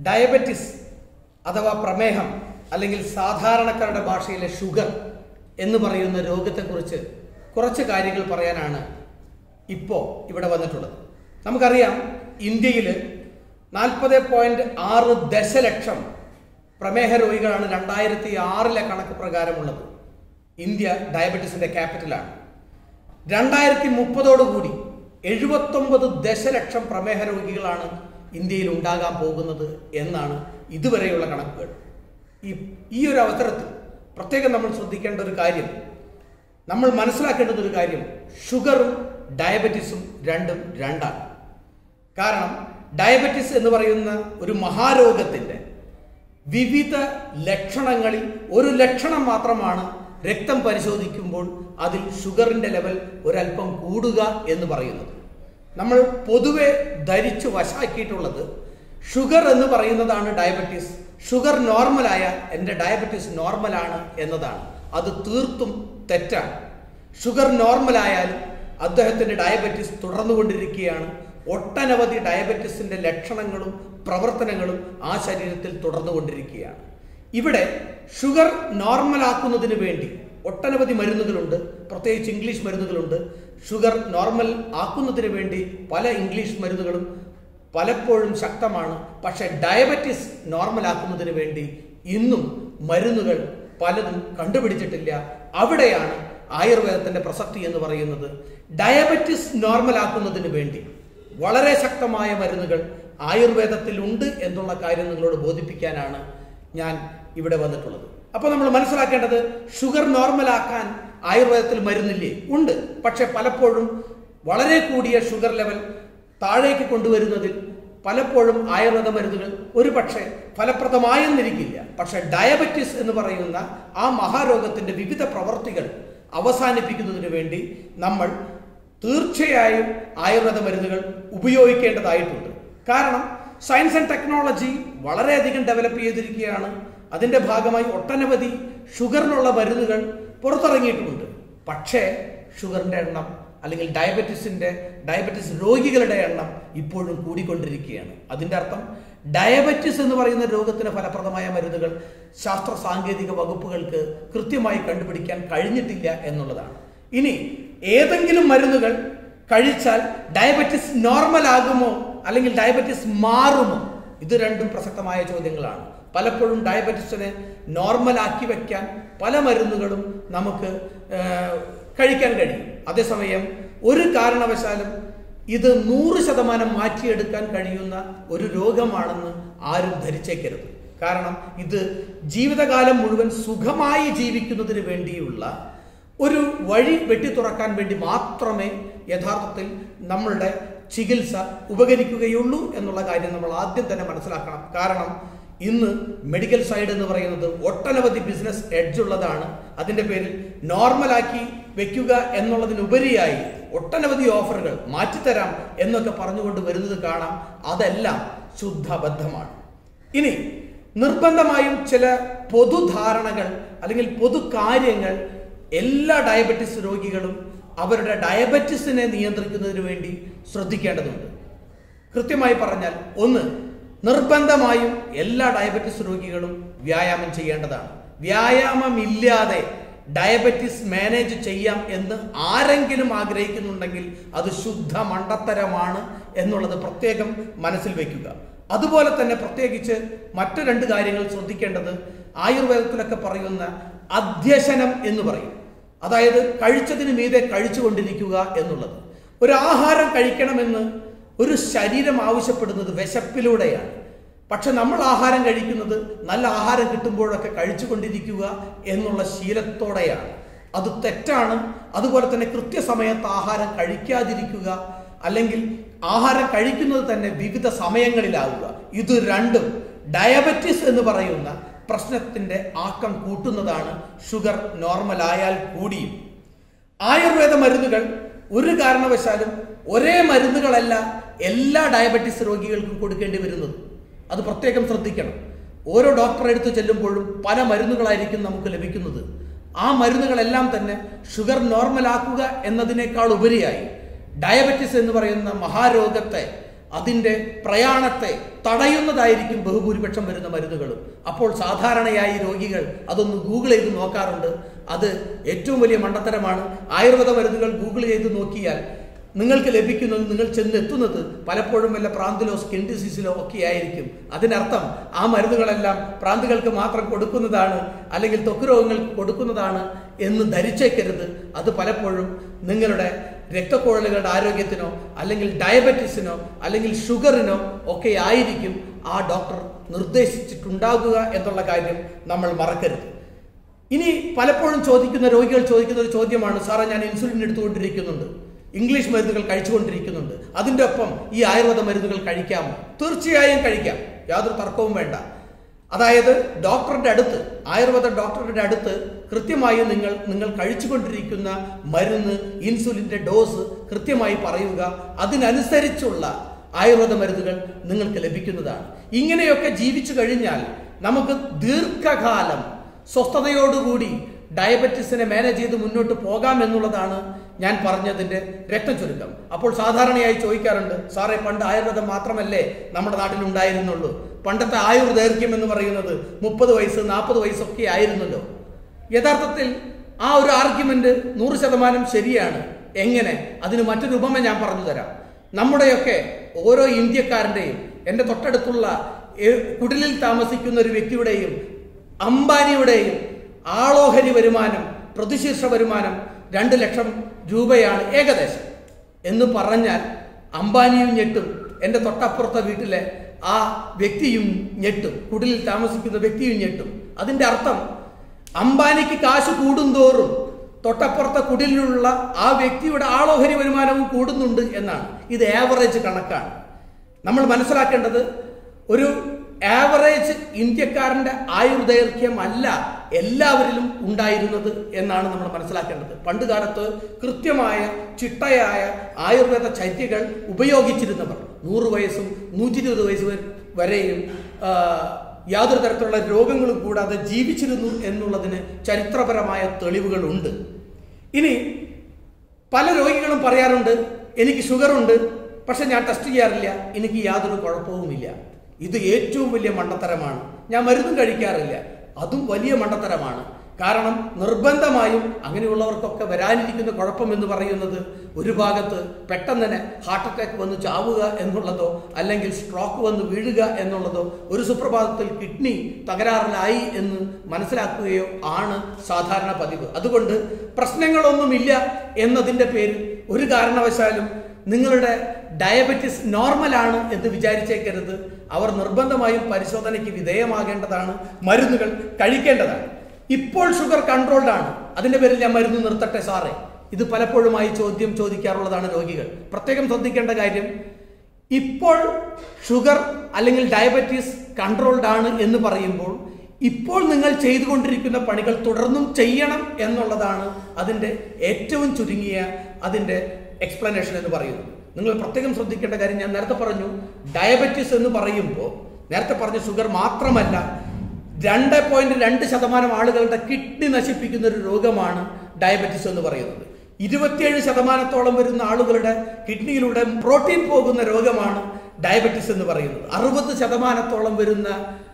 diabetes അഥവാ പ്രമേഹം അല്ലെങ്കിൽ സാധാരണക്കാരുടെ ഭാഷയിലെ ഷുഗർ എന്ന് പറയുന്ന രോഗത്തെക്കുറിച്ച് കുറച്ച് കാര്യങ്ങൾ പറയാനാണ് ഇപ്പോൾ ഇവിടെ വന്നിട്ടുള്ളത് നമുക്കറിയാം ഇന്ത്യയിൽ നാൽപ്പത് പോയിന്റ് ആറ് ദശലക്ഷം പ്രമേഹ രോഗികളാണ് രണ്ടായിരത്തി ആറിലെ കണക്ക് പ്രകാരമുള്ളത് ഇന്ത്യ ഡയബറ്റീസിന്റെ ക്യാപിറ്റലാണ് രണ്ടായിരത്തി മുപ്പതോടുകൂടി എഴുപത്തൊമ്പത് ദശലക്ഷം പ്രമേഹ രോഗികളാണ് ഇന്ത്യയിൽ ഉണ്ടാകാൻ പോകുന്നത് എന്നാണ് ഇതുവരെയുള്ള കണക്കുകൾ ഈ ഈ ഒരു അവസരത്തിൽ പ്രത്യേകം നമ്മൾ ശ്രദ്ധിക്കേണ്ട ഒരു കാര്യം നമ്മൾ മനസ്സിലാക്കേണ്ടുന്ന ഒരു കാര്യം ഷുഗറും ഡയബറ്റീസും രണ്ടും രണ്ടാണ് കാരണം ഡയബറ്റിസ് എന്ന് പറയുന്ന ഒരു മഹാരോഗത്തിന്റെ വിവിധ ലക്ഷണങ്ങളിൽ ഒരു ലക്ഷണം മാത്രമാണ് രക്തം പരിശോധിക്കുമ്പോൾ അതിൽ ഷുഗറിന്റെ ലെവൽ ഒരല്പം കൂടുക എന്ന് പറയുന്നത് നമ്മൾ പൊതുവെ ധരിച്ചു വശാക്കിയിട്ടുള്ളത് ഷുഗർ എന്ന് പറയുന്നതാണ് ഡയബറ്റീസ് ഷുഗർ നോർമലായ എൻ്റെ ഡയബറ്റീസ് നോർമലാണ് എന്നതാണ് അത് തീർത്തും തെറ്റാണ് ഷുഗർ നോർമലായാലും അദ്ദേഹത്തിൻ്റെ ഡയബറ്റീസ് തുടർന്നുകൊണ്ടിരിക്കുകയാണ് ഒട്ടനവധി ഡയബറ്റീസിന്റെ ലക്ഷണങ്ങളും പ്രവർത്തനങ്ങളും ആ ശരീരത്തിൽ തുടർന്നുകൊണ്ടിരിക്കുകയാണ് ഇവിടെ ഷുഗർ നോർമലാക്കുന്നതിന് വേണ്ടി ഒട്ടനവധി മരുന്നുകളുണ്ട് പ്രത്യേകിച്ച് ഇംഗ്ലീഷ് മരുന്നുകളുണ്ട് ഷുഗർ നോർമൽ ആക്കുന്നതിന് വേണ്ടി പല ഇംഗ്ലീഷ് മരുന്നുകളും പലപ്പോഴും ശക്തമാണ് പക്ഷേ ഡയബറ്റിസ് നോർമലാക്കുന്നതിന് വേണ്ടി ഇന്നും മരുന്നുകൾ പലതും കണ്ടുപിടിച്ചിട്ടില്ല അവിടെയാണ് ആയുർവേദത്തിന്റെ പ്രസക്തി എന്ന് പറയുന്നത് ഡയബറ്റിസ് നോർമലാക്കുന്നതിന് വേണ്ടി വളരെ ശക്തമായ മരുന്നുകൾ ആയുർവേദത്തിൽ ഉണ്ട് എന്നുള്ള കാര്യം നിങ്ങളോട് ബോധിപ്പിക്കാനാണ് ഞാൻ ഇവിടെ വന്നിട്ടുള്ളത് അപ്പോൾ നമ്മൾ മനസ്സിലാക്കേണ്ടത് ഷുഗർ നോർമലാക്കാൻ ആയുർവേദത്തിൽ മരുന്നില്ലേ ഉണ്ട് പക്ഷെ പലപ്പോഴും വളരെ കൂടിയ ഷുഗർ ലെവൽ താഴേക്ക് കൊണ്ടുവരുന്നതിൽ പലപ്പോഴും ആയുർവേദ മരുന്നുകൾ ഒരു പക്ഷേ ഫലപ്രദമായെന്നിരിക്കില്ല പക്ഷെ ഡയബറ്റിസ് എന്ന് പറയുന്ന ആ മഹാരോഗത്തിന്റെ വിവിധ പ്രവർത്തികൾ അവസാനിപ്പിക്കുന്നതിന് വേണ്ടി നമ്മൾ തീർച്ചയായും ആയുർവേദ മരുന്നുകൾ ഉപയോഗിക്കേണ്ടതായിട്ടുണ്ട് കാരണം സയൻസ് ആൻഡ് ടെക്നോളജി വളരെയധികം ഡെവലപ്പ് ചെയ്തിരിക്കുകയാണ് അതിന്റെ ഭാഗമായി ഒട്ടനവധി ഷുഗറിനുള്ള മരുന്നുകൾ പുറത്തിറങ്ങിയിട്ടുമുണ്ട് പക്ഷേ ഷുഗറിന്റെ എണ്ണം അല്ലെങ്കിൽ ഡയബറ്റിസിന്റെ ഡയബറ്റിസ് രോഗികളുടെ എണ്ണം ഇപ്പോഴും കൂടിക്കൊണ്ടിരിക്കുകയാണ് അതിന്റെ അർത്ഥം ഡയബറ്റിസ് എന്ന് പറയുന്ന രോഗത്തിന് ഫലപ്രദമായ മരുന്നുകൾ ശാസ്ത്ര സാങ്കേതിക വകുപ്പുകൾക്ക് കൃത്യമായി കണ്ടുപിടിക്കാൻ കഴിഞ്ഞിട്ടില്ല എന്നുള്ളതാണ് ഇനി ഏതെങ്കിലും മരുന്നുകൾ കഴിച്ചാൽ ഡയബറ്റിസ് നോർമൽ ആകുമോ അല്ലെങ്കിൽ ഡയബറ്റിസ് മാറുമോ ഇത് രണ്ടും പ്രസക്തമായ ചോദ്യങ്ങളാണ് പലപ്പോഴും ഡയബറ്റിസിനെ നോർമലാക്കി വെക്കാൻ പല മരുന്നുകളും നമുക്ക് കഴിക്കാൻ കഴിയും അതേസമയം ഒരു കാരണവശാലും ഇത് നൂറ് ശതമാനം മാറ്റിയെടുക്കാൻ കഴിയുന്ന ഒരു രോഗമാണെന്ന് ആരും ധരിച്ചേക്കരുത് കാരണം ഇത് ജീവിതകാലം മുഴുവൻ സുഖമായി ജീവിക്കുന്നതിന് വേണ്ടിയുള്ള ഒരു വഴി വെട്ടിത്തുറക്കാൻ വേണ്ടി മാത്രമേ യഥാർത്ഥത്തിൽ നമ്മളുടെ ചികിത്സ ഉപകരിക്കുകയുള്ളൂ എന്നുള്ള കാര്യം നമ്മൾ ആദ്യം തന്നെ മനസ്സിലാക്കണം കാരണം ഇന്ന് മെഡിക്കൽ സൈഡ് എന്ന് പറയുന്നത് ഒട്ടനവധി ബിസിനസ് എഡ്ജ് ഉള്ളതാണ് അതിന്റെ പേരിൽ നോർമലാക്കി വെക്കുക എന്നുള്ളതിനുപരിയായി ഒട്ടനവധി ഓഫറുകൾ മാറ്റിത്തരാം എന്നൊക്കെ പറഞ്ഞുകൊണ്ട് വരുന്നത് കാണാം അതെല്ലാം ശുദ്ധബദ്ധമാണ് ഇനി നിർബന്ധമായും ചില പൊതുധാരണകൾ അല്ലെങ്കിൽ പൊതു കാര്യങ്ങൾ എല്ലാ ഡയബറ്റിസ് രോഗികളും അവരുടെ ഡയബറ്റിസിനെ നിയന്ത്രിക്കുന്നതിന് വേണ്ടി ശ്രദ്ധിക്കേണ്ടതുണ്ട് കൃത്യമായി പറഞ്ഞാൽ ഒന്ന് നിർബന്ധമായും എല്ലാ ഡയബറ്റിസ് രോഗികളും വ്യായാമം ചെയ്യേണ്ടതാണ് വ്യായാമമില്ലാതെ ഡയബറ്റിസ് മാനേജ് ചെയ്യാം എന്ന് ആരെങ്കിലും ആഗ്രഹിക്കുന്നുണ്ടെങ്കിൽ അത് ശുദ്ധ മണ്ടത്തരമാണ് എന്നുള്ളത് പ്രത്യേകം മനസ്സിൽ വെക്കുക അതുപോലെ തന്നെ പ്രത്യേകിച്ച് മറ്റു രണ്ട് കാര്യങ്ങൾ ശ്രദ്ധിക്കേണ്ടത് ആയുർവേദത്തിലൊക്കെ പറയുന്ന അധ്യശനം എന്ന് പറയും അതായത് കഴിച്ചതിന് മീതെ കഴിച്ചുകൊണ്ടിരിക്കുക എന്നുള്ളത് ഒരു ആഹാരം കഴിക്കണമെന്ന് ഒരു ശരീരം ആവശ്യപ്പെടുന്നത് വിശപ്പിലൂടെയാണ് പക്ഷെ നമ്മൾ ആഹാരം കഴിക്കുന്നത് നല്ല ആഹാരം കിട്ടുമ്പോഴൊക്കെ കഴിച്ചുകൊണ്ടിരിക്കുക എന്നുള്ള ശീലത്തോടെയാണ് അത് തെറ്റാണ് അതുപോലെ തന്നെ കൃത്യസമയത്ത് ആഹാരം കഴിക്കാതിരിക്കുക അല്ലെങ്കിൽ ആഹാരം കഴിക്കുന്നത് തന്നെ വിവിധ സമയങ്ങളിലാവുക ഇത് രണ്ടും ഡയബറ്റിസ് എന്ന് പറയുന്ന പ്രശ്നത്തിന്റെ ആക്കം കൂട്ടുന്നതാണ് ഷുഗർ നോർമൽ ആയാൽ കൂടിയും ആയുർവേദ മരുന്നുകൾ ഒരു കാരണവശാലും ഒരേ മരുന്നുകളല്ല എല്ലാ ഡയബറ്റിസ് രോഗികൾക്കും കൊടുക്കേണ്ടി വരുന്നത് അത് പ്രത്യേകം ശ്രദ്ധിക്കണം ഓരോ ഡോക്ടറെ അടുത്ത് ചെല്ലുമ്പോഴും പല മരുന്നുകളായിരിക്കും നമുക്ക് ലഭിക്കുന്നത് ആ മരുന്നുകളെല്ലാം തന്നെ ഷുഗർ നോർമലാക്കുക എന്നതിനേക്കാൾ ഉപരിയായി ഡയബറ്റിസ് എന്ന് പറയുന്ന മഹാരോഗത്തെ അതിൻ്റെ പ്രയാണത്തെ തടയുന്നതായിരിക്കും ബഹുഭൂരിപക്ഷം വരുന്ന മരുന്നുകളും അപ്പോൾ സാധാരണയായി രോഗികൾ അതൊന്ന് ഗൂഗിൾ ചെയ്ത് നോക്കാറുണ്ട് അത് ഏറ്റവും വലിയ മണ്ടത്തരമാണ് ആയുർവേദ മരുന്നുകൾ ഗൂഗിൾ ചെയ്ത് നോക്കിയാൽ നിങ്ങൾക്ക് ലഭിക്കുന്നത് നിങ്ങൾ ചെന്നെത്തുന്നത് പലപ്പോഴും വല്ല പ്രാന്തിലോ സ്കിൻ ഡിസീസിലോ ഒക്കെ ആയിരിക്കും അതിനർത്ഥം ആ മരുന്നുകളെല്ലാം പ്രാന്തുകൾക്ക് മാത്രം കൊടുക്കുന്നതാണ് അല്ലെങ്കിൽ ത്വക്ക് രോഗങ്ങൾക്ക് കൊടുക്കുന്നതാണ് എന്ന് ധരിച്ചേക്കരുത് അത് പലപ്പോഴും നിങ്ങളുടെ രക്തക്കുഴലുകളുടെ ആരോഗ്യത്തിനോ അല്ലെങ്കിൽ ഡയബറ്റീസിനോ അല്ലെങ്കിൽ ഷുഗറിനോ ഒക്കെ ആയിരിക്കും ആ ഡോക്ടർ നിർദ്ദേശിച്ചിട്ടുണ്ടാകുക എന്നുള്ള കാര്യം നമ്മൾ മറക്കരുത് ഇനി പലപ്പോഴും ചോദിക്കുന്ന രോഗികൾ ചോദിക്കുന്ന ഒരു ചോദ്യമാണ് സാറേ ഞാൻ ഇൻസുലിൻ എടുത്തുകൊണ്ടിരിക്കുന്നുണ്ട് ഇംഗ്ലീഷ് മരുന്നുകൾ കഴിച്ചുകൊണ്ടിരിക്കുന്നുണ്ട് അതിൻ്റെ ഒപ്പം ഈ ആയുർവേദ മരുന്നുകൾ കഴിക്കാമോ തീർച്ചയായും കഴിക്കാം യാതൊരു തർക്കവും വേണ്ട അതായത് ഡോക്ടറുടെ അടുത്ത് ആയുർവേദ ഡോക്ടറുടെ അടുത്ത് കൃത്യമായി നിങ്ങൾ നിങ്ങൾ കഴിച്ചുകൊണ്ടിരിക്കുന്ന മരുന്ന് ഇൻസുലിൻ്റെ ഡോസ് കൃത്യമായി പറയുക അതിനനുസരിച്ചുള്ള ആയുർവേദ മരുന്നുകൾ നിങ്ങൾക്ക് ലഭിക്കുന്നതാണ് ഇങ്ങനെയൊക്കെ ജീവിച്ചു കഴിഞ്ഞാൽ നമുക്ക് ദീർഘകാലം സ്വസ്ഥതയോടുകൂടി ഡയബറ്റിസിനെ മാനേജ് ചെയ്ത് മുന്നോട്ട് പോകാം എന്നുള്ളതാണ് ഞാൻ പറഞ്ഞതിന്റെ രക്തചുരുക്കം അപ്പോൾ സാധാരണയായി ചോദിക്കാറുണ്ട് സാറേ പണ്ട് ആയുർവേദം മാത്രമല്ലേ നമ്മുടെ നാട്ടിൽ ഉണ്ടായിരുന്നുള്ളൂ പണ്ടത്തെ ആയുർദൈർഘ്യം എന്ന് പറയുന്നത് മുപ്പത് വയസ്സ് നാൽപ്പത് വയസ്സൊക്കെ ആയിരുന്നല്ലോ യഥാർത്ഥത്തിൽ ആ ഒരു ആർഗ്യുമെന്റ് നൂറ് ശതമാനം ശരിയാണ് എങ്ങനെ അതിന് മറ്റൊരു ഉപമ ഞാൻ പറഞ്ഞു തരാം നമ്മുടെയൊക്കെ ഓരോ ഇന്ത്യക്കാരൻ്റെയും എൻ്റെ തൊട്ടടുത്തുള്ള ഏ- കുടിലിൽ താമസിക്കുന്ന ഒരു വ്യക്തിയുടെയും അംബാനിയുടെയും ആളോഹരി വരുമാനം പ്രതിശീർഷ വരുമാനം രണ്ട് ലക്ഷം രൂപയാണ് ഏകദേശം എന്ന് പറഞ്ഞാൽ അംബാനിയും ഞെട്ടും എൻ്റെ തൊട്ടപ്പുറത്തെ വീട്ടിലെ ആ വ്യക്തിയും ഞെട്ടും കുടിലിൽ താമസിക്കുന്ന വ്യക്തിയും ഞെട്ടും അതിൻ്റെ അർത്ഥം അംബാനിക്ക് കാശ് കൂടുന്തോറും തൊട്ടപ്പുറത്തെ കുടിലുള്ള ആ വ്യക്തിയുടെ ആളോഹരി വരുമാനവും കൂടുന്നുണ്ട് എന്നാണ് ഇത് ആവറേജ് കണക്കാണ് നമ്മൾ മനസ്സിലാക്കേണ്ടത് ഒരു ആവറേജ് ഇന്ത്യക്കാരന്റെ ആയുർദൈർഘ്യം അല്ല എല്ലാവരിലും ഉണ്ടായിരുന്നത് എന്നാണ് നമ്മൾ മനസ്സിലാക്കേണ്ടത് പണ്ട് കാലത്ത് കൃത്യമായ ചിട്ടയായ ആയുർവേദ ചര്യകൾ ഉപയോഗിച്ചിരുന്നവർ നൂറ് വയസ്സും നൂറ്റി ഇരുപത് വയസ്സ് വരെ- വരെയും ആ, യാതൊരു തരത്തിലുള്ള രോഗങ്ങളും കൂടാതെ ജീവിച്ചിരുന്നു എന്നുള്ളതിന് ചരിത്രപരമായ തെളിവുകളുണ്ട് ഇനി പല രോഗികളും പറയാറുണ്ട് എനിക്ക് ഷുഗർ ഉണ്ട് പക്ഷെ ഞാൻ ടെസ്റ്റ് ചെയ്യാറില്ല എനിക്ക് യാതൊരു കുഴപ്പവുമില്ല ഇത് ഏറ്റവും വലിയ മണ്ടത്തരമാണ് ഞാൻ മരുന്നും കഴിക്കാറില്ല അതും വലിയ മണ്ടത്തരമാണ് കാരണം നിർബന്ധമായും അങ്ങനെയുള്ളവർക്കൊക്കെ വരാനിരിക്കുന്ന കുഴപ്പം എന്ന് പറയുന്നത് ഒരു ഭാഗത്ത് പെട്ടെന്ന് തന്നെ ഹാർട്ട് അറ്റാക്ക് വന്ന് ചാവുക എന്നുള്ളതോ അല്ലെങ്കിൽ സ്ട്രോക്ക് വന്ന് വീഴുക എന്നുള്ളതോ ഒരു സുപ്രഭാതത്തിൽ കിഡ്നി തകരാറിലായി എന്ന് മനസ്സിലാക്കുകയോ ആണ് സാധാരണ പതിവ് അതുകൊണ്ട് പ്രശ്നങ്ങളൊന്നുമില്ല എന്നതിൻ്റെ പേരിൽ ഒരു കാരണവശാലും നിങ്ങളുടെ ഡയബറ്റിസ് നോർമലാണ് എന്ന് വിചാരിച്ചേക്കരുത് അവർ നിർബന്ധമായും പരിശോധനയ്ക്ക് വിധേയമാകേണ്ടതാണ് മരുന്നുകൾ കഴിക്കേണ്ടതാണ് ഇപ്പോൾ ഷുഗർ കൺട്രോൾഡ് ആണ് അതിന്റെ പേരിൽ ഞാൻ മരുന്ന് നിർത്തട്ടെ സാറേ ഇത് പലപ്പോഴുമായി ചോദ്യം ചോദിക്കാറുള്ളതാണ് രോഗികൾ പ്രത്യേകം ശ്രദ്ധിക്കേണ്ട കാര്യം ഇപ്പോൾ ഷുഗർ അല്ലെങ്കിൽ ഡയബറ്റീസ് കൺട്രോൾഡ് ആണ് എന്ന് പറയുമ്പോൾ ഇപ്പോൾ നിങ്ങൾ ചെയ്തുകൊണ്ടിരിക്കുന്ന പണികൾ തുടർന്നും ചെയ്യണം എന്നുള്ളതാണ് അതിൻ്റെ ഏറ്റവും ചുരുങ്ങിയ അതിൻ്റെ എക്സ്പ്ലനേഷൻ എന്ന് പറയുന്നത് നിങ്ങൾ പ്രത്യേകം ശ്രദ്ധിക്കേണ്ട കാര്യം ഞാൻ നേരത്തെ പറഞ്ഞു ഡയബറ്റീസ് എന്ന് പറയുമ്പോൾ നേരത്തെ പറഞ്ഞ ഷുഗർ മാത്രമല്ല രണ്ട് പോയിന്റ് രണ്ട് ശതമാനം ആളുകളുടെ കിഡ്നി നശിപ്പിക്കുന്ന ഒരു രോഗമാണ് ഡയബറ്റീസ് എന്ന് പറയുന്നത് ഇരുപത്തിയേഴ് ശതമാനത്തോളം വരുന്ന ആളുകളുടെ കിഡ്നിയിലൂടെ പ്രോട്ടീൻ പോകുന്ന രോഗമാണ് ഡയബറ്റീസ് എന്ന് പറയുന്നത് അറുപത് ശതമാനത്തോളം വരുന്ന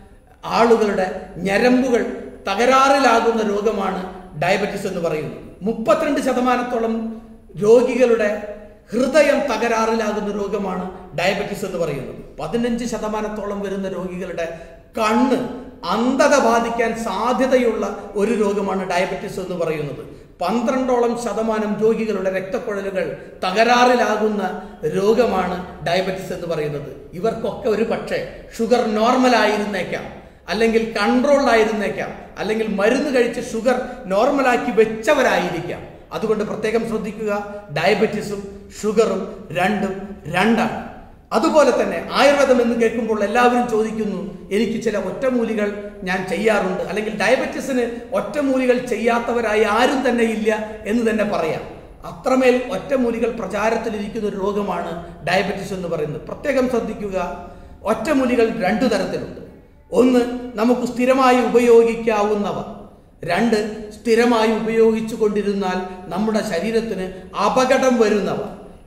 ആളുകളുടെ ഞരമ്പുകൾ തകരാറിലാകുന്ന രോഗമാണ് ഡയബറ്റീസ് എന്ന് പറയുന്നത് മുപ്പത്തിരണ്ട് ശതമാനത്തോളം രോഗികളുടെ ഹൃദയം തകരാറിലാകുന്ന രോഗമാണ് ഡയബറ്റീസ് എന്ന് പറയുന്നത് പതിനഞ്ച് ശതമാനത്തോളം വരുന്ന രോഗികളുടെ കണ്ണ് അന്ധത ബാധിക്കാൻ സാധ്യതയുള്ള ഒരു രോഗമാണ് ഡയബറ്റീസ് എന്ന് പറയുന്നത് പന്ത്രണ്ടോളം ശതമാനം രോഗികളുടെ രക്തക്കുഴലുകൾ തകരാറിലാകുന്ന രോഗമാണ് ഡയബറ്റീസ് എന്ന് പറയുന്നത് ഇവർക്കൊക്കെ ഒരു പക്ഷേ ഷുഗർ നോർമൽ ആയിരുന്നേക്കാം അല്ലെങ്കിൽ കൺട്രോൾഡ് ആയിരുന്നേക്കാം അല്ലെങ്കിൽ മരുന്ന് കഴിച്ച് ഷുഗർ നോർമലാക്കി വെച്ചവരായിരിക്കാം അതുകൊണ്ട് പ്രത്യേകം ശ്രദ്ധിക്കുക ഡയബറ്റീസും ഷുഗറും രണ്ടും രണ്ടാണ് അതുപോലെ തന്നെ ആയുർവേദം എന്ന് കേൾക്കുമ്പോൾ എല്ലാവരും ചോദിക്കുന്നു എനിക്ക് ചില ഒറ്റമൂലികൾ ഞാൻ ചെയ്യാറുണ്ട് അല്ലെങ്കിൽ ഡയബറ്റീസിന് ഒറ്റമൂലികൾ ചെയ്യാത്തവരായി ആരും തന്നെ ഇല്ല എന്ന് തന്നെ പറയാം അത്രമേൽ ഒറ്റമൂലികൾ പ്രചാരത്തിലിരിക്കുന്ന ഒരു രോഗമാണ് ഡയബറ്റീസ് എന്ന് പറയുന്നത് പ്രത്യേകം ശ്രദ്ധിക്കുക ഒറ്റമൂലികൾ രണ്ടു തരത്തിലുണ്ട് ഒന്ന് നമുക്ക് സ്ഥിരമായി ഉപയോഗിക്കാവുന്നവ രണ്ട് സ്ഥിരമായി ഉപയോഗിച്ചു കൊണ്ടിരുന്നാൽ നമ്മുടെ ശരീരത്തിന് അപകടം വരുന്നവ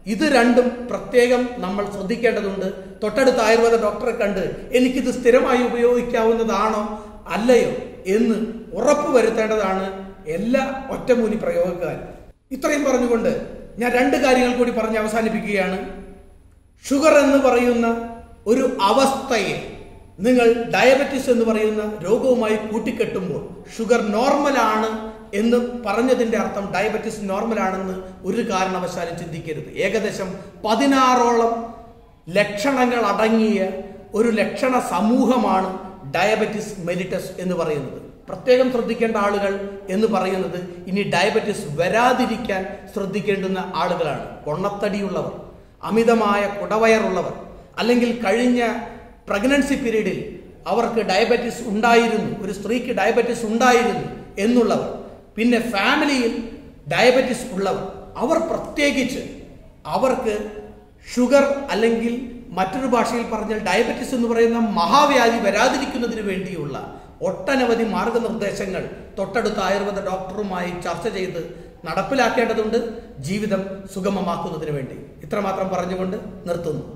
ഇത് രണ്ടും പ്രത്യേകം നമ്മൾ ശ്രദ്ധിക്കേണ്ടതുണ്ട് തൊട്ടടുത്ത ആയുർവേദ ഡോക്ടറെ കണ്ട് എനിക്കിത് സ്ഥിരമായി ഉപയോഗിക്കാവുന്നതാണോ അല്ലയോ എന്ന് ഉറപ്പ് വരുത്തേണ്ടതാണ് എല്ലാ ഒറ്റമൂലി പ്രയോഗക്കാരും ഇത്രയും പറഞ്ഞുകൊണ്ട് ഞാൻ രണ്ട് കാര്യങ്ങൾ കൂടി പറഞ്ഞ് അവസാനിപ്പിക്കുകയാണ് ഷുഗർ എന്ന് പറയുന്ന ഒരു അവസ്ഥയെ നിങ്ങൾ ഡയബറ്റിസ് എന്ന് പറയുന്ന രോഗവുമായി കൂട്ടിക്കെട്ടുമ്പോൾ ഷുഗർ നോർമലാണ് എന്ന് പറഞ്ഞതിന്റെ അർത്ഥം ഡയബറ്റിസ് നോർമലാണെന്ന് ഒരു കാരണവശാലും ചിന്തിക്കരുത് ഏകദേശം പതിനാറോളം ലക്ഷണങ്ങൾ അടങ്ങിയ ഒരു ലക്ഷണ സമൂഹമാണ് ഡയബറ്റിസ് മെലിറ്റസ് എന്ന് പറയുന്നത് പ്രത്യേകം ശ്രദ്ധിക്കേണ്ട ആളുകൾ എന്ന് പറയുന്നത് ഇനി ഡയബറ്റിസ് വരാതിരിക്കാൻ ശ്രദ്ധിക്കേണ്ടുന്ന ആളുകളാണ് പൊണ്ണത്തടിയുള്ളവർ അമിതമായ കുടവയറുള്ളവർ അല്ലെങ്കിൽ കഴിഞ്ഞ പ്രഗ്നൻസി പീരീഡിൽ അവർക്ക് ഡയബറ്റിസ് ഉണ്ടായിരുന്നു ഒരു സ്ത്രീക്ക് ഡയബറ്റിസ് ഉണ്ടായിരുന്നു എന്നുള്ളവർ പിന്നെ ഫാമിലിയിൽ ഡയബറ്റിസ് ഉള്ളവർ അവർ പ്രത്യേകിച്ച് അവർക്ക് ഷുഗർ അല്ലെങ്കിൽ മറ്റൊരു ഭാഷയിൽ പറഞ്ഞാൽ ഡയബറ്റിസ് എന്ന് പറയുന്ന മഹാവ്യാധി വരാതിരിക്കുന്നതിന് വേണ്ടിയുള്ള ഒട്ടനവധി മാർഗനിർദ്ദേശങ്ങൾ തൊട്ടടുത്ത ആയുർവേദ ഡോക്ടറുമായി ചർച്ച ചെയ്ത് നടപ്പിലാക്കേണ്ടതുണ്ട് ജീവിതം സുഗമമാക്കുന്നതിന് വേണ്ടി ഇത്രമാത്രം പറഞ്ഞുകൊണ്ട് നിർത്തുന്നു